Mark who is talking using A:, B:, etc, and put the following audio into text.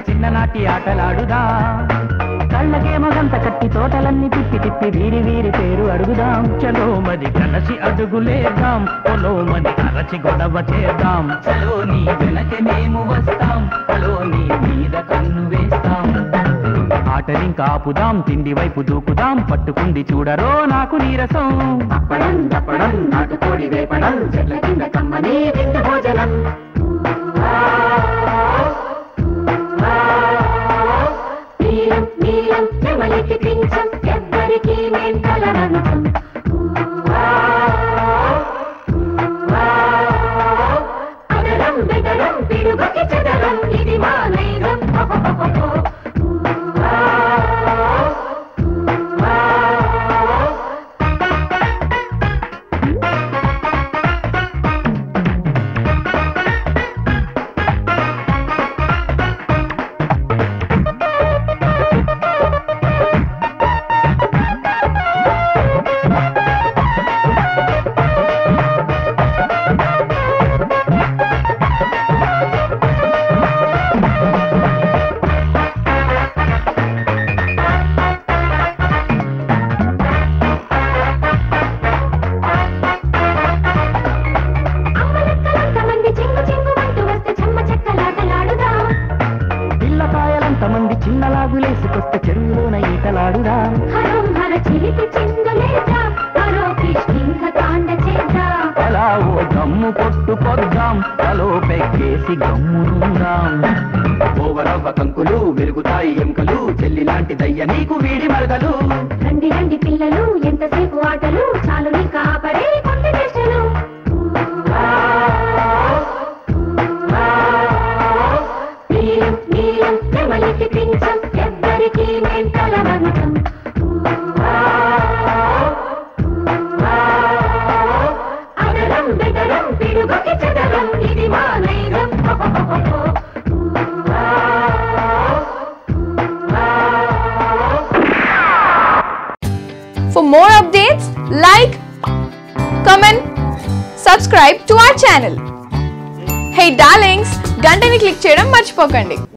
A: చిన్ననాటి ఆటలాడుదాం కళ్ళకేమో గంత కట్టి తోటలన్నీ తిప్పి తిప్పి వీరి వీరి పేరు అడుగుదాం చలో మది కలసి అడుగులేద్దాం పొలో మది అరచి గొడవ చేద్దాం చలో నీ వెనక మేము వస్తాం పొలో నీ మీద కన్ను వేస్తాం ఆటలింకా ఆపుదాం తిండి వైపు దూకుదాం పట్టుకుంది చూడరో నాకు నీరసం
B: అప్పడం తప్పడం నాటుకోడి వేపడం చెట్ల కింద కమ్మనే విందు భోజనం నీలం నీలం నెమలికి పింఛం ఎవ్వరికి మేం తలవంచం అదరం బెదరం పిడుగుకి చెదరం ఇది మా నైజం అమ్మలక్కలంతమంది చెంగు చెంగుమంటూ వస్తే చెమ్మ చెక్కలాటలాడుదాం
A: పిల్లకాయలంత మంది చిన్నలాగులేసుకొస్తే చెరువులోన ఈతలాడుదాం
B: హరం హర చిలిపి చిందులేద్దాం మరో కృష్ణింక తాండ చేద్దాం
A: అలా ఓ గమ్ము కొట్టు పొద్దాం తలో పెగ్గేసి గమ్మునుందాం ఓవరవ్వ కంకులు వెలుగుతాయి ఎముకలు చెల్లి లాంటి దయ్య నీకు వీడి మరదలు
B: రండి రండి పిల్లలు ఎంతసేపు ఆటలు చాలు నీ కాపడే కొండ చేష్టలు నీలం నీలం నెమలికి పింఛం ఎవ్వరికి మేం తలవంచం అదరం బెదరం పిడుగుకి చెదరం ఇది మా నైజం
C: For more updates, like, comment, subscribe to our channel. Hey darlings, గంటని click చేయడం మర్చిపోకండి